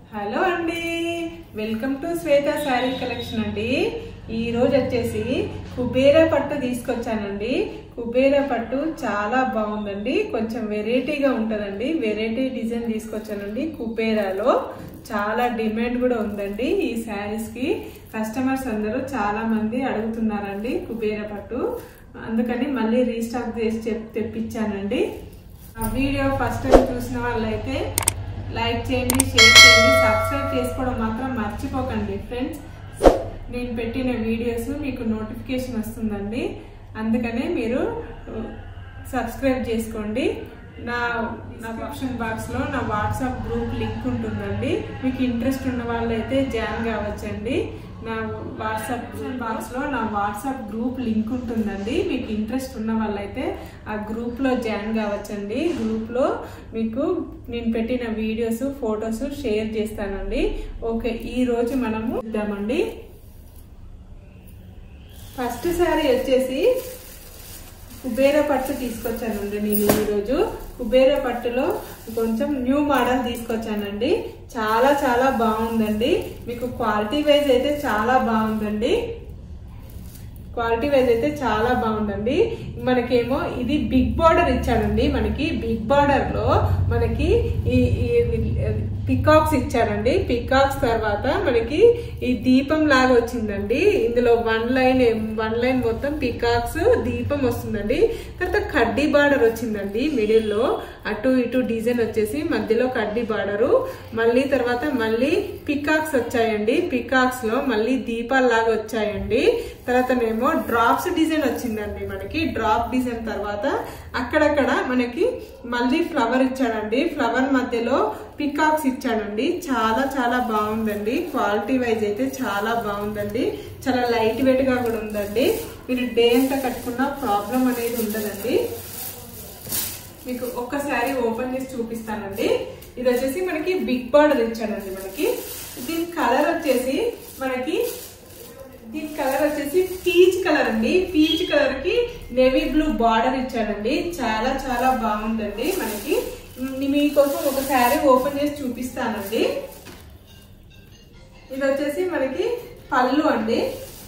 hello అండి welcome to Shweta sari collection అండి ఈ రోజు వచ్చేసి కుబేరా పట్టు తీసుకొచ్చానండి కుబేరా పట్టు చాలా బాగుందండి కొంచెం వెరైటీగా ఉంటుందండి వెరైటీ డిజైన్ తీసుకొచ్చానండి కుబేరాలో చాలా డిమాండ్ కూడా ఉందండి ఈ శారీస్ కి కస్టమర్స్ అందరూ చాలా మంది అడుగుతున్నారండి కుబేరా పట్టు అందుకని మళ్ళీ రీస్టాక్ చేసి చెప్- తెప్పించానండి ఆ వీడియో ఫస్ట్ టైం చూసిన వాళ్ళైతే లైక్ చేయండి షేర్ చేయండి సబ్స్క్రైబ్ చేసుకోవడం మాత్రం మర్చిపోకండి ఫ్రెండ్స్ నేను పెట్టిన వీడియోస్ మీకు నోటిఫికేషన్ వస్తుందండి అందుకనే మీరు సబ్స్క్రైబ్ చేసుకోండి నా నా ఆప్షన్ బాక్స్ లో నా వాట్సాప్ గ్రూప్ లింక్ ఉంటుందండి మీకు ఇంట్రెస్ట్ ఉన్న వాళ్ళైతే జాయిన్ కావచ్చండి నా వాట్సాప్ బాక్స్ లో నా వాట్సాప్ గ్రూప్ లింక్ ఉంటుందండి మీకు ఇంట్రెస్ట్ ఉన్న వాళ్ళైతే ఆ గ్రూప్ లో జాయిన్ కావచ్చండి గ్రూప్ లో మీకు నేను పెట్టిన వీడియోస్ ఫొటోస్ షేర్ చేస్తానండి ఓకే ఈ రోజు మనము ఇద్దామండి ఫస్ట్ శారీ వచ్చేసి కుబేర పట్టు తీసుకొచ్చానండి నేను ఈరోజు కుబేర పట్టులో కొంచెం న్యూ మోడల్ తీసుకొచ్చానండి చాలా చాలా బాగుందండి మీకు క్వాలిటీ వైజ్ అయితే చాలా బాగుందండి క్వాలిటీ వైజ్ అయితే చాలా బాగుందండి మనకేమో ఇది బిగ్ బార్డర్ ఇచ్చాడండి మనకి బిగ్ బార్డర్ లో మనకి ఈ పికాక్స్ ఇచ్చారండి పికాక్స్ తర్వాత మనకి ఈ దీపం లాగా వచ్చిందండి ఇందులో వన్ లైన్ వన్ లైన్ మొత్తం పికాక్స్ దీపం వస్తుందండి తర్వాత కడ్డీ బార్డర్ వచ్చిందండి మిడిల్ లో అటు ఇటు డిజైన్ వచ్చేసి మధ్యలో కడ్డీ బార్డరు మళ్ళీ తర్వాత మళ్ళీ పికాక్స్ వచ్చాయండి పికాక్స్ లో మళ్ళీ దీపాలు లాగా వచ్చాయండి తర్వాతనేమో డ్రాప్స్ డిజైన్ వచ్చిందండి మనకి డ్రాప్ డిజైన్ తర్వాత అక్కడక్కడ మనకి మళ్ళీ ఫ్లవర్ ఇచ్చాడండి ఫ్లవర్ మధ్యలో పికాక్స్ ఇచ్చాడండి చాలా చాలా బాగుందండి క్వాలిటీ వైజ్ అయితే చాలా బాగుందండి చాలా లైట్ వెయిట్ గా కూడా ఉందండి మీరు డే అంతా కట్టుకున్న ప్రాబ్లం అనేది ఉండదండి మీకు ఒక్కసారి ఓపెన్ చేసి చూపిస్తానండి ఇది వచ్చేసి మనకి బిగ్ బార్డర్ ఇచ్చాడండి మనకి దీని కలర్ వచ్చేసి మనకి దీని కలర్ వచ్చేసి పీచ్ కలర్ అండి పీచ్ కలర్ కి నేవీ బ్లూ బార్డర్ ఇచ్చాడండి చాలా చాలా బాగుందండి మనకి మ్, మీకోసం ఒక శారీ ఓపెన్ చేసి చూపిస్తానండి ఇది వచ్చేసి మనకి పళ్ళు అండి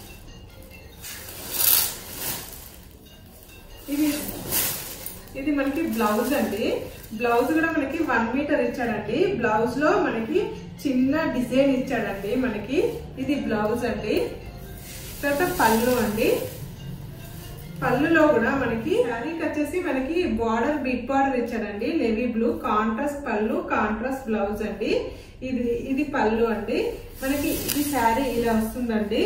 ఇది ఇది మనకి బ్లౌజ్ అండి బ్లౌజ్ కూడా మనకి వన్ మీటర్ ఇచ్చాడండి బ్లౌజ్ లో మనకి చిన్న డిజైన్ ఇచ్చాడండి మనకి ఇది బ్లౌజ్ అండి తర్వాత పళ్ళు అండి పళ్ళులో కూడా మనకి శారీకి వచ్చేసి మనకి బార్డర్ బిగ్ బార్డర్ ఇచ్చాడండి నేవీ బ్లూ కాంట్రాస్ట్ పళ్ళు కాంట్రాస్ట్ బ్లౌజ్ అండి ఇది ఇది పళ్ళు అండి మనకి ఇది శారీ ఇలా వస్తుందండి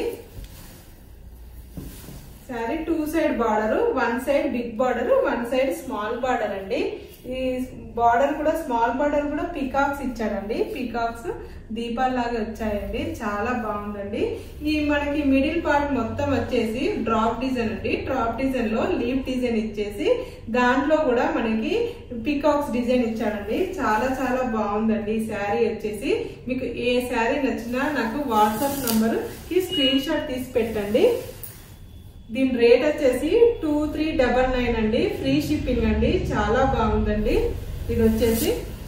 sari two side border one side big border one side small border అండి ఈ బార్డర్ కూడా స్మాల్ బార్డర్ కూడా పీకాక్స్ ఇచ్చాడండి పీకాక్స్ దీపాల్లాగా వచ్చాయండి చాలా బాగుందండి ఈ మనకి మిడిల్ పార్ట్ మొత్తం వచ్చేసి డ్రాప్ డిజైన్ అండి డ్రాప్ డిజైన్ లో లీఫ్ డిజైన్ ఇచ్చేసి దాంట్లో కూడా మనకి పీకాక్స్ డిజైన్ ఇచ్చాడండి చాలా చాలా బాగుందండి ఈ శారీ వచ్చేసి మీకు ఏ శారీ నచ్చినా నాకు వాట్సాప్ నంబర్ కి స్క్రీన్ షాట్ తీసి పెట్టండి దీని రేట్ వచ్చేసి టూ త్రీ డబల్ నైన్ అండి ఫ్రీ షిప్పింగ్ అండి చాలా బాగుందండి ఇది వచ్చేసి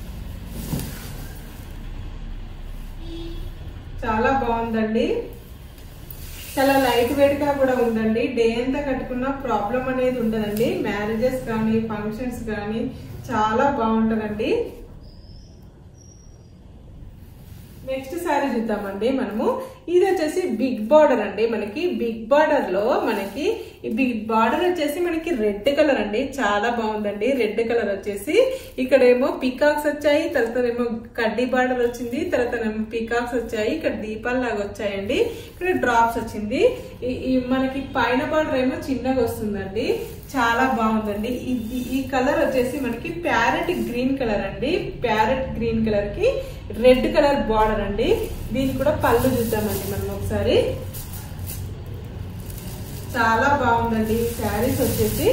చాలా బాగుందండి చాలా లైట్ వెయిట్ గా కూడా ఉందండి డే అంతా కట్టుకున్న ప్రాబ్లం అనేది ఉండదండి మ్యారేజెస్ కానీ ఫంక్షన్స్ కానీ చాలా బాగుంటదండి నెక్స్ట్ శారీ చూద్దామండి మనము ఇది వచ్చేసి బిగ్ బార్డర్ అండి మనకి బిగ్ బార్డర్ లో మనకి ఈ బిగ్ బార్డర్ వచ్చేసి మనకి రెడ్ కలర్ అండి చాలా బాగుందండి రెడ్ కలర్ వచ్చేసి ఇక్కడ ఏమో పికాక్స్ వచ్చాయి తర్వాత ఏమో కడ్డీ బార్డర్ వచ్చింది తర్వాత ఏమో పికాక్స్ వచ్చాయి ఇక్కడ దీపాలు లాగా వచ్చాయండి ఇక్కడ డ్రాప్స్ వచ్చింది ఈ- ఈ మనకి పైన బార్డర్ ఏమో చిన్నగా వస్తుందండి చాలా బాగుందండి ఇది ఈ కలర్ వచ్చేసి మనకి ప్యారెట్ గ్రీన్ కలర్ అండి ప్యారెట్ గ్రీన్ కలర్ కి రెడ్ కలర్ బార్డర్ అండి దీనికి కూడా పళ్ళు చూద్దామండి మనం ఒకసారి చాలా బాగుందండి ఈ శారీస్ వచ్చేసి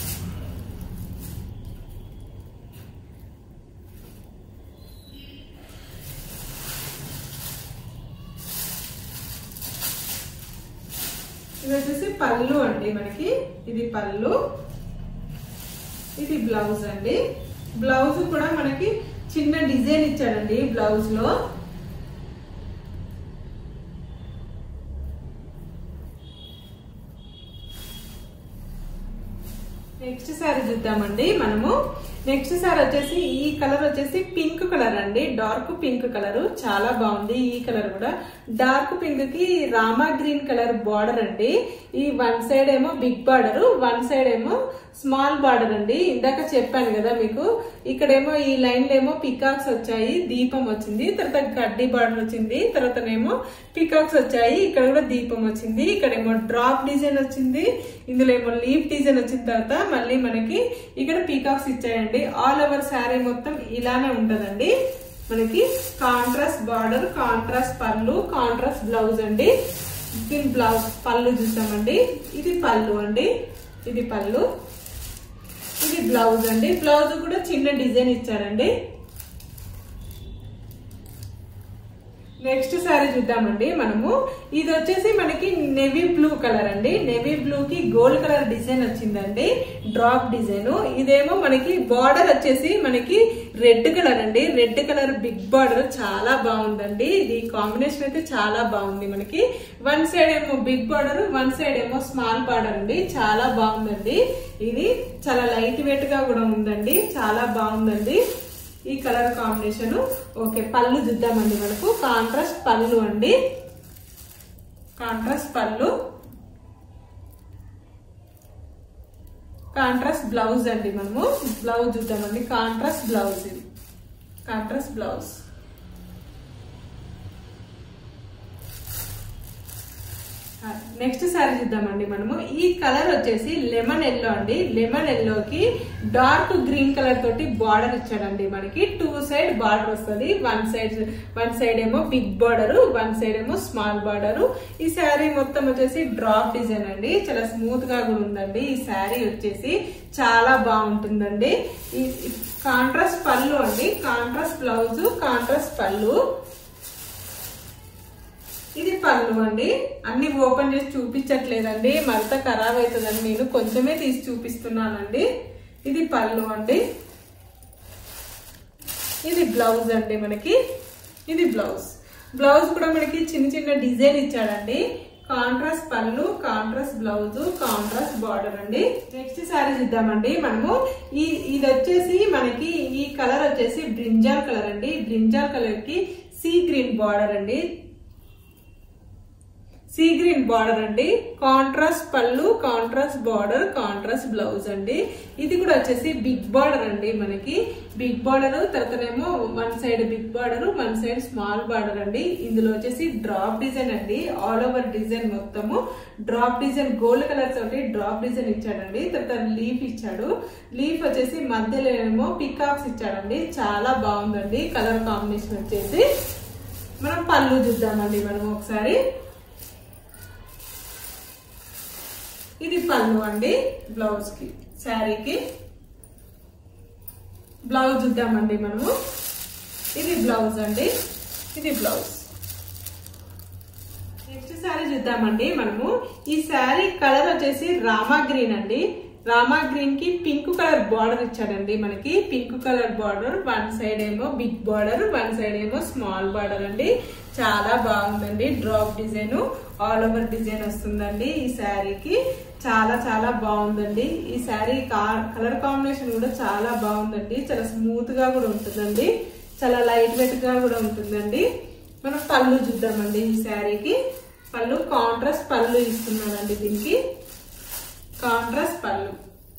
ఇది వచ్చేసి పళ్ళు అండి మనకి ఇది పళ్ళు ఇది బ్లౌజ్ అండి బ్లౌజ్ కూడా మనకి చిన్న డిజైన్ ఇచ్చాడండి బ్లౌజ్ లో నెక్స్ట్ సారీ చూద్దామండి మనము నెక్స్ట్ సారీ వచ్చేసి ఈ కలర్ వచ్చేసి పింక్ కలర్ అండి డార్క్ పింక్ కలర్ చాలా బాగుంది ఈ కలర్ కూడా డార్క్ పింక్ కి రామా గ్రీన్ కలర్ బార్డర్ అండి ఈ వన్ సైడ్ ఏమో బిగ్ బార్డర్ వన్ సైడ్ ఏమో స్మాల్ బార్డర్ అండి ఇందాక చెప్పాను కదా మీకు ఇక్కడేమో ఈ లైన్ ఏమో పికాక్స్ వచ్చాయి దీపం వచ్చింది తర్వాత గడ్డి బార్డర్ వచ్చింది తర్వాతనేమో పికాక్స్ వచ్చాయి ఇక్కడ కూడా దీపం వచ్చింది ఇక్కడేమో డ్రాప్ డిజైన్ వచ్చింది ఇందులో ఏమో లీఫ్ డిజైన్ వచ్చిన తర్వాత మళ్ళీ మనకి ఇక్కడ పీకాక్స్ ఇచ్చాయండి ఆల్ ఓవర్ శారీ మొత్తం ఇలానే ఉంటదండి మనకి కాంట్రాస్ట్ బార్డర్ కాంట్రాస్ట్ పళ్ళు కాంట్రాస్ట్ బ్లౌజ్ అండి దీని బ్లౌజ్ పళ్ళు చూసామండి ఇది పళ్ళు అండి ఇది పళ్ళు ఇది బ్లౌజ్ అండి బ్లౌజ్ కూడా చిన్న డిజైన్ ఇచ్చారండి నెక్స్ట్ సారీ చూద్దామండి మనము ఇది వచ్చేసి మనకి నెవీ బ్లూ కలర్ అండి నెవీ బ్లూ కి గోల్డ్ కలర్ డిజైన్ వచ్చిందండి డ్రాప్ డిజైన్ ఇదేమో మనకి బార్డర్ వచ్చేసి మనకి రెడ్ కలర్ అండి రెడ్ కలర్ బిగ్ బార్డర్ చాలా బాగుందండి ఇది కాంబినేషన్ అయితే చాలా బాగుంది మనకి వన్ సైడ్ ఏమో బిగ్ బార్డర్ వన్ సైడ్ ఏమో స్మాల్ బార్డర్ అండి చాలా బాగుందండి ఇది చాలా లైట్ వెయిట్ గా కూడా ఉందండి చాలా బాగుందండి ఈ కలర్ కాంబినేషన్ ఓకే పళ్ళు చూద్దామండి మనకు కాంట్రాస్ట్ పళ్ళు అండి కాంట్రాస్ట్ పళ్ళు కాంట్రాస్ట్ బ్లౌజ్ అండి మనము బ్లౌజ్ చూద్దామండి కాంట్రాస్ట్ బ్లౌజ్ ఇది కాంట్రాస్ట్ బ్లౌజ్ నెక్స్ట్ సారీ చూద్దామండి మనము ఈ కలర్ వచ్చేసి లెమన్ ఎల్లో అండి లెమన్ ఎల్లోకి డార్క్ గ్రీన్ కలర్ తోటి బార్డర్ ఇచ్చాడండి మనకి టూ సైడ్ బార్డర్ వస్తుంది వన్ సైడ్ వన్ సైడ్ ఏమో బిగ్ బార్డర్ వన్ సైడ్ ఏమో స్మాల్ బార్డర్ ఈ శారీ మొత్తం వచ్చేసి డ్రాప్ డిజైన్ అండి చాలా స్మూత్ గా కూడా ఉందండి ఈ శారీ వచ్చేసి చాలా బాగుంటుందండి ఈ కాంట్రాస్ట్ పళ్ళు అండి కాంట్రాస్ట్ బ్లౌజ్ కాంట్రాస్ట్ పళ్ళు ఇది పళ్ళు అండి అన్ని ఓపెన్ చేసి చూపించట్లేదండి మరింత ఖరాబ్ అవుతుందని నేను కొంచెమే తీసి చూపిస్తున్నానండి ఇది పళ్ళు అండి ఇది బ్లౌజ్ అండి మనకి ఇది బ్లౌజ్ బ్లౌజ్ కూడా మనకి చిన్న చిన్న డిజైన్ ఇచ్చాడండి కాంట్రాస్ట్ పళ్ళు కాంట్రాస్ట్ బ్లౌజ్ కాంట్రాస్ట్ బార్డర్ అండి నెక్స్ట్ శారీ చూద్దామండి మనము ఈ ఇది వచ్చేసి మనకి ఈ కలర్ వచ్చేసి బ్రింజాల్ కలర్ అండి బ్రింజాల్ కలర్ కి సీ గ్రీన్ బార్డర్ అండి సీ గ్రీన్ బార్డర్ అండి కాంట్రాస్ట్ పళ్ళు కాంట్రాస్ట్ బార్డర్ కాంట్రాస్ట్ బ్లౌజ్ అండి ఇది కూడా వచ్చేసి బిగ్ బార్డర్ అండి మనకి బిగ్ బార్డర్ తర్వాతనేమో one side big border one side small border అండి ఇందులో వచ్చేసి డ్రాప్ డిజైన్ అండి ఆల్ ఓవర్ డిజైన్ మొత్తము డ్రాప్ డిజైన్ గోల్డ్ కలర్ తోటి డ్రాప్ డిజైన్ ఇచ్చాడండి తర్వాత లీఫ్ ఇచ్చాడు లీఫ్ వచ్చేసి మధ్యలో ఏమో పికాక్స్ ఇచ్చాడండి చాలా బాగుందండి కలర్ కాంబినేషన్ వచ్చేసి మనం పళ్ళు చూద్దామండి మనం ఒకసారి ఇది పళ్ళు అండి బ్లౌజ్ కి శారీకి బ్లౌజ్ చూద్దామండి మనము ఇది బ్లౌజ్ అండి ఇది బ్లౌజ్ నెక్స్ట్ శారీ చూద్దామండి మనము ఈ శారీ కలర్ వచ్చేసి రామా గ్రీన్ అండి రామా గ్రీన్ కి పింక్ కలర్ బార్డర్ ఇచ్చాడండి మనకి pink colour border one side ఏమో బిగ్ బార్డర్ వన్ సైడ్ ఏమో స్మాల్ బార్డర్ అండి చాలా బాగుందండి drop design all over design వస్తుందండి ఈ శారీకి చాలా చాలా బాగుందండి ఈ శారీ కలర్ కాంబినేషన్ కూడా చాలా బాగుందండి చాలా స్మూత్ గా కూడా ఉంటుందండి చాలా లైట్ వెయిట్ గా కూడా ఉంటుందండి మనం పళ్ళు చూద్దామండి ఈ శారీకి పళ్ళు కాంట్రాస్ట్ పళ్ళు ఇస్తున్నాడండి దీనికి కాంట్రాస్ట్ పళ్ళు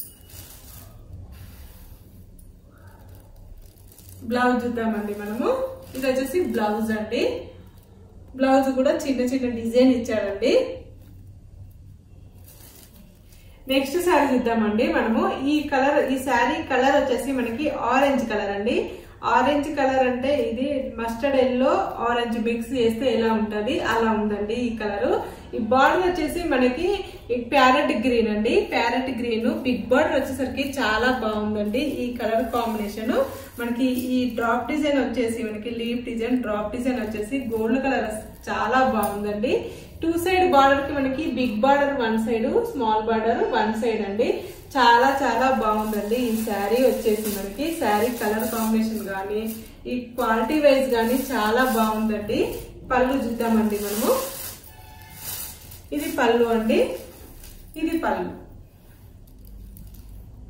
బ్లౌజ్ చూద్దామండి మనము ఇది వచ్చేసి బ్లౌజ్ అండి బ్లౌజ్ కూడా చిన్న చిన్న డిజైన్ ఇచ్చాడండి నెక్స్ట్ శారీ చూద్దామండి మనము ఈ కలర్ ఈ శారీ కలర్ వచ్చేసి మనకి ఆరెంజ్ కలర్ అండి ఆరెంజ్ కలర్ అంటే ఇది మస్టర్డ్ ఎల్లో ఆరెంజ్ మిక్స్ చేస్తే ఎలా ఉంటది అలా ఉందండి ఈ కలర్ ఈ బార్డర్ వచ్చేసి మనకి ప్యారెట్ గ్రీన్ అండి ప్యారెట్ గ్రీన్ బిగ్ బార్డర్ వచ్చేసరికి చాలా బాగుందండి ఈ కలర్ కాంబినేషన్ మనకి ఈ డ్రాప్ డిజైన్ వచ్చేసి మనకి లీఫ్ డిజైన్ డ్రాప్ డిజైన్ వచ్చేసి గోల్డ్ కలర్ చాలా బాగుందండి టూ సైడ్ బార్డర్ కి మనకి big border one side small border one side అండి చాలా చాలా బాగుందండి ఈ శారీ వచ్చేసి మనకి శారీ కలర్ కాంబినేషన్ కానీ ఈ క్వాలిటీ వైజ్ కానీ చాలా బాగుందండి పళ్ళు చూద్దామండి మనము ఇది పళ్ళు అండి ఇది పళ్ళు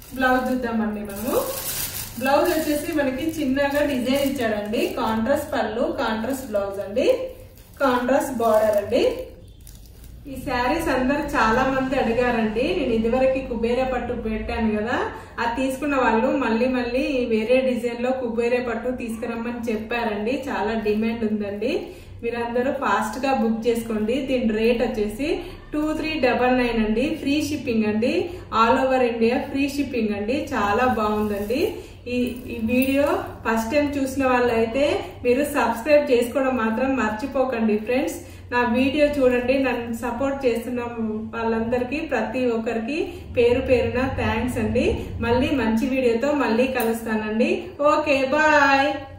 బ్లౌజ్ చూద్దామండి మనము బ్లౌజ్ వచ్చేసి మనకి చిన్నగా డిజైన్ ఇచ్చాడండి కాంట్రాస్ట్ పళ్ళు కాంట్రాస్ట్ బ్లౌజ్ అండి కాంట్రాస్ట్ బార్డర్ అండి ఈ శారీస్ అందరు చాలా మంది అడిగారండి నేను ఇదివరకు కుబేర పట్టు పెట్టాను కదా అది తీసుకున్న వాళ్ళు మళ్ళీ మళ్ళీ వేరే డిజైన్ లో కుబేర పట్టు తీసుకురమ్మని చెప్పారండి చాలా డిమాండ్ ఉందండి మీరందరూ ఫాస్ట్ గా బుక్ చేసుకోండి దీని రేట్ వచ్చేసి టూ త్రీ డబల్ నైన్ అండి ఫ్రీ షిప్పింగ్ అండి all over India free shipping అండి చాలా బాగుందండి ఈ ఈ వీడియో ఫస్ట్ టైం చూసిన వాళ్ళైతే మీరు సబ్స్క్రైబ్ చేసుకోవడం మాత్రం మర్చిపోకండి ఫ్రెండ్స్ నా వీడియో చూడండి నన్ను సపోర్ట్ చేస్తున్న వాళ్ళందరికీ ప్రతి ఒక్కరికి పేరు పేరున థ్యాంక్స్ అండి మళ్ళీ మంచి వీడియోతో మళ్ళీ కలుస్తానండి ఓకే బాయ్